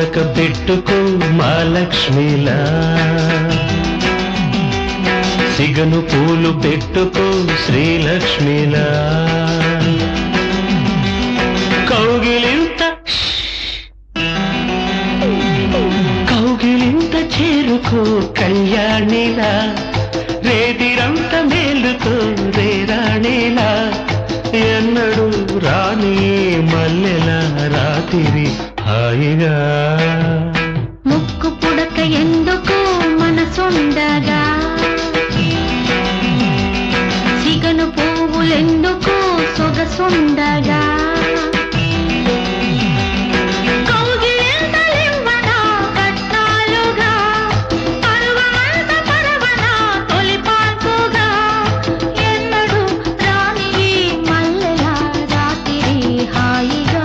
పుడక పెట్టుకో మా లక్ష్మిలా సిగను పూలు పెట్టుకో శ్రీలక్ష్మిలా కౌగిలింత కౌగిలింత చేరుకో కళ్యాణిలా రేతిరంత మేలుకో రేరాణిలా ఎన్నడు రాని మల్లెల రాతిరి హాయిగా ముక్కు పుడక ఎందుకు మనసుండగా సిగను పువ్వులెందుకు సొగసుండగా కౌగిలింతలివ్వనా కట్నాలుగా, పరువమంత పరవనా తొలిపాన్పుగా, ఎన్నడూ రాని ఈ మల్లెల రాత్రి హాయిగా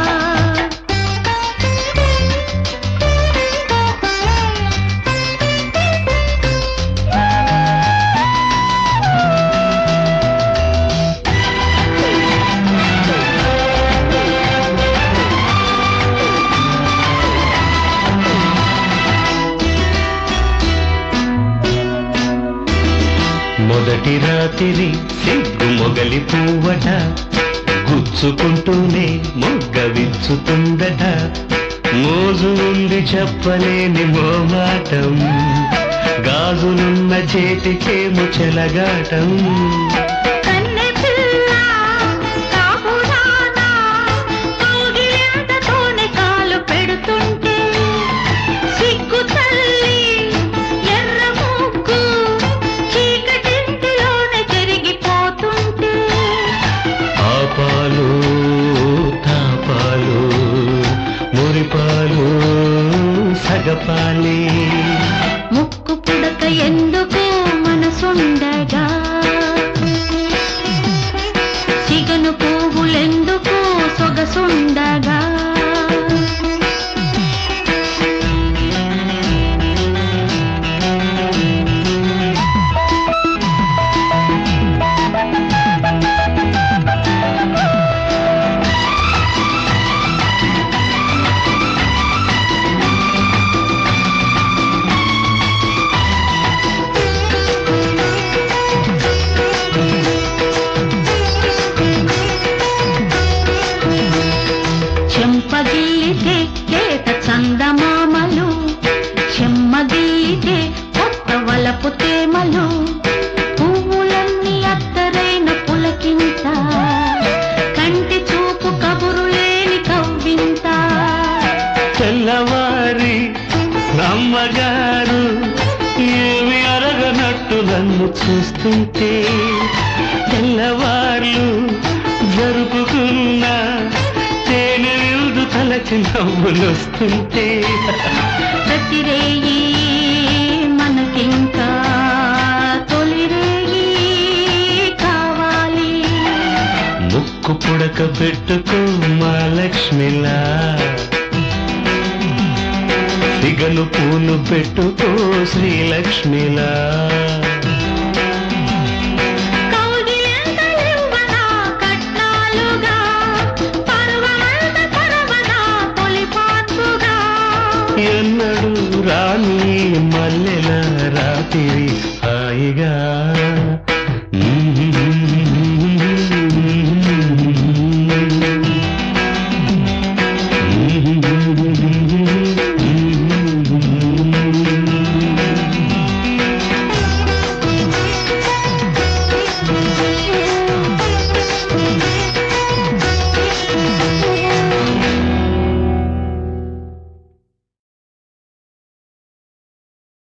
మొదటి రాత్రి సిగ్గు మొగలి పువ్వట గుచ్చుకుంటూనే మొగ్గ విచ్చుతుందట మోజు ఉంది చెప్పలేని మోమాటం గాజులున్న చేతికేమో చెలగాటం కన్నె పిల్ల కాపురానా కౌగిలింతతోనే కాలు పెడుతుంటే సిగ్గు తల్లి ఎర్ర ముగ్గు చీకటింటిలోనే జరిగిపోతుంటే ఆపాలు తాపాలు మురిపాలు సగపాలి ముక్కు పుడక ఎందుకు మనసుండగా సిగను పువ్వులెందుకు సొగసుండగా చెంపగిల్లితే లేత చందమామలు చెమ్మగిల్లితే కొత్త వలపు తేమలు పువ్వులన్నీ అత్తరైన పులకింత కంటి చూపు కబురు లేని కవ్వింత తెల్లవారి నమ్మగారు ఏమి అరగనట్టు నన్ను చూస్తుంటే తెల్లవార్లు జరుపుకున్న తేనె విందు తలకి నవ్వులొస్తుంటే ప్రతిరేయి మనకింకా తొలిరేయి కావాలి ముక్కు పుడక పెట్టుకో మా లక్ష్మిలా సిగను పూలు పెట్టుకో శ్రీలక్ష్మిలా కౌగిలింతలివ్వనా కట్నాలుగా, పర్వమంత పరవనా తొలిపాన్పుగా. ఎన్నడు రాని మల్లెల రాత్రి హాయిగా మ్మ్.